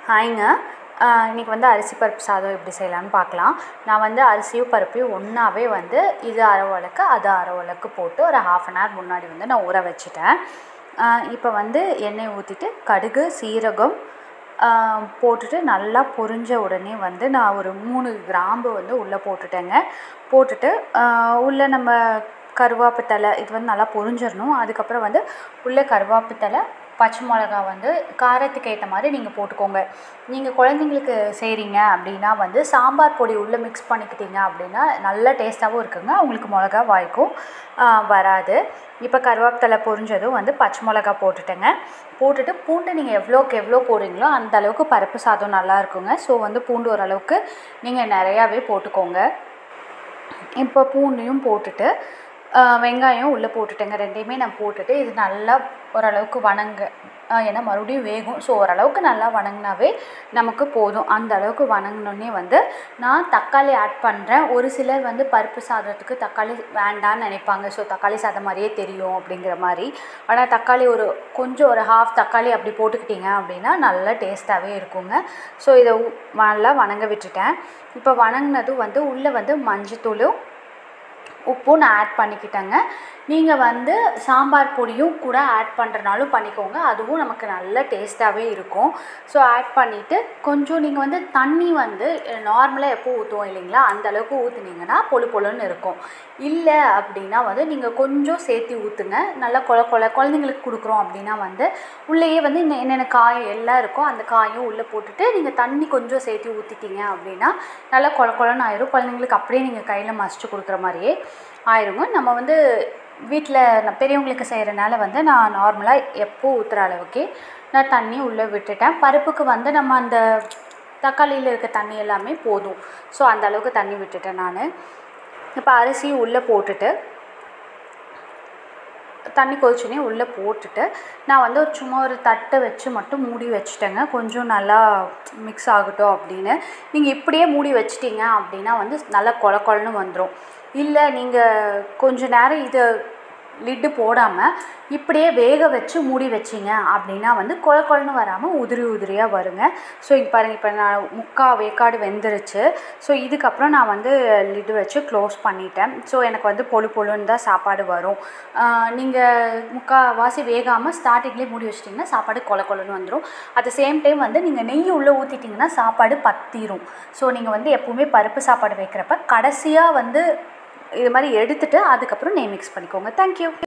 ஹாய்ங்க இன்றைக்கி வந்து அரிசி பருப்பு சாதம் எப்படி செய்யலான்னு பார்க்கலாம் நான் வந்து அரிசியும் பருப்பையும் ஒன்றாவே வந்து இது அரை உலக்கு அது அரை உலக்கு போட்டு ஒரு ஹாஃப் அன் ஹவர் முன்னாடி வந்து நான் ஊற வச்சுட்டேன் இப்போ வந்து எண்ணெய் ஊற்றிட்டு கடுகு சீரகம் போட்டுட்டு நல்லா பொரிஞ்ச உடனே வந்து நான் ஒரு மூணு கிராம்பு வந்து உள்ளே போட்டுட்டேங்க போட்டுட்டு உள்ளே நம்ம கருவேப்பு தழை இது வந்து நல்லா பொரிஞ்சிடணும் அதுக்கப்புறம் வந்து உள்ளே கருவேப்பு தழை பச்சை மிளகா வந்து காரத்துக்கு ஏற்ற மாதிரி நீங்கள் போட்டுக்கோங்க நீங்கள் குழந்தைங்களுக்கு செய்கிறீங்க அப்படின்னா வந்து சாம்பார் பொடி உள்ளே மிக்ஸ் பண்ணிக்கிட்டீங்க அப்படின்னா நல்ல டேஸ்ட்டாகவும் இருக்குங்க உங்களுக்கு மிளகா வாய்க்கும் வராது இப்போ கருவேப்பிலை பொரிஞ்சதும் வந்து பச்சை மிளகா போட்டுட்டேங்க போட்டுட்டு பூண்டு நீங்கள் எவ்வளோக்கு எவ்வளோ போடுறீங்களோ அந்த அளவுக்கு பருப்பு சாதம் நல்லா இருக்குங்க ஸோ வந்து பூண்டு ஓரளவுக்கு நீங்கள் நிறையாவே போட்டுக்கோங்க இப்போ பூண்டையும் போட்டுட்டு வெங்காயம் உள்ளே போட்டுட்டேங்க ரெண்டையுமே நான் போட்டுட்டு இது நல்லா ஓரளவுக்கு வணங்க ஏன்னா மறுபடியும் வேகும் ஸோ ஓரளவுக்கு நல்லா வணங்கினாவே நமக்கு போதும் அந்த அளவுக்கு வணங்கினோடனே வந்து நான் தக்காளி ஆட் பண்ணுறேன் ஒரு சிலர் வந்து பருப்பு சாதத்துக்கு தக்காளி வேண்டான்னு நினைப்பாங்க ஸோ தக்காளி சாதம் மாதிரியே தெரியும் அப்படிங்கிற மாதிரி ஆனால் தக்காளி ஒரு கொஞ்சம் ஒரு ஹாஃப் தக்காளி அப்படி போட்டுக்கிட்டிங்க அப்படின்னா நல்லா டேஸ்ட்டாகவே இருக்குங்க ஸோ இதை நல்லா வணங்க விட்டுட்டேன் இப்போ வணங்கினதும் வந்து உள்ளே வந்து மஞ்சத்தூளும் உப்பும் நான் ஆட் பண்ணிக்கிட்டேங்க நீங்கள் வந்து சாம்பார் பொடியும் கூட ஆட் பண்ணுறனாலும் பண்ணிக்கோங்க அதுவும் நமக்கு நல்ல டேஸ்ட்டாகவே இருக்கும் ஸோ ஆட் பண்ணிவிட்டு கொஞ்சம் நீங்கள் வந்து தண்ணி வந்து நார்மலாக எப்போ ஊற்றுவோம் இல்லைங்களா அந்த அளவுக்கு ஊற்றுனீங்கன்னா பொழு பொழுன்னு இருக்கும் இல்லை அப்படின்னா வந்து நீங்கள் கொஞ்சம் சேர்த்து ஊற்றுங்க நல்லா கொல கொல குழந்தைங்களுக்கு கொடுக்குறோம் அப்படின்னா வந்து உள்ளேயே வந்து என்னென்ன காய் எல்லாம் இருக்கோ அந்த காயும் உள்ளே போட்டுட்டு நீங்கள் தண்ணி கொஞ்சம் சேர்த்து ஊற்றிட்டீங்க அப்படின்னா நல்லா கொல கொலன்னு ஆயிரும் குழந்தைங்களுக்கு அப்படியே நீங்கள் கையில் மசிச்சு கொடுக்குற மாதிரியே ஆயிருங்க நம்ம வந்து வீட்டில் பெரியவங்களுக்கு செய்கிறனால வந்து நான் நார்மலாக எப்போ ஊற்றுற அளவுக்கே நான் தண்ணி உள்ளே விட்டுட்டேன் பருப்புக்கு வந்து நம்ம அந்த தக்காளியில் இருக்க தண்ணி எல்லாமே போதும் ஸோ அந்த அளவுக்கு தண்ணி விட்டுட்டேன் நான் இப்போ அரிசி உள்ளே போட்டுட்டு தண்ணி கொதிச்சுனே உள்ளே போட்டுட்டு நான் வந்து ஒரு சும்மா ஒரு தட்டை வச்சு மட்டும் மூடி வச்சுட்டேங்க கொஞ்சம் நல்லா மிக்ஸ் ஆகட்டும் அப்படின்னு நீங்கள் இப்படியே மூடி வச்சிட்டிங்க அப்படின்னா வந்து நல்லா கொல கொலன்னு வந்துடும் இல்லை நீங்கள் கொஞ்ச நேரம் இதை லிட்டு போடாமல் இப்படியே வேக வச்சு மூடி வச்சிங்க அப்படின்னா வந்து கொல கொலன்னு வராமல் உதிரி உதிரியாக வருங்க ஸோ இப்போ பாருங்கள் இப்போ நான் முக்கால் வேக்காடு வெந்துருச்சு ஸோ இதுக்கப்புறம் நான் வந்து லிட்டு வச்சு க்ளோஸ் பண்ணிட்டேன் ஸோ எனக்கு வந்து பொழு பொழுன்னு தான் சாப்பாடு வரும் நீங்கள் முக்கால் வாசி வேகாமல் ஸ்டார்டிங்லேயே மூடி வச்சிட்டிங்கன்னா சாப்பாடு கொல கொலன்னு வந்துடும் அட் த சேம் டைம் வந்து நீங்கள் நெய் உள்ளே ஊற்றிட்டிங்கன்னா சாப்பாடு பத்திரும் ஸோ நீங்கள் வந்து எப்போவுமே பருப்பு சாப்பாடு வைக்கிறப்ப கடைசியாக வந்து இது மாதிரி எடுத்துகிட்டு அதுக்கப்புறம் நெய் மிக்ஸ் பண்ணிக்கோங்க தேங்க்யூ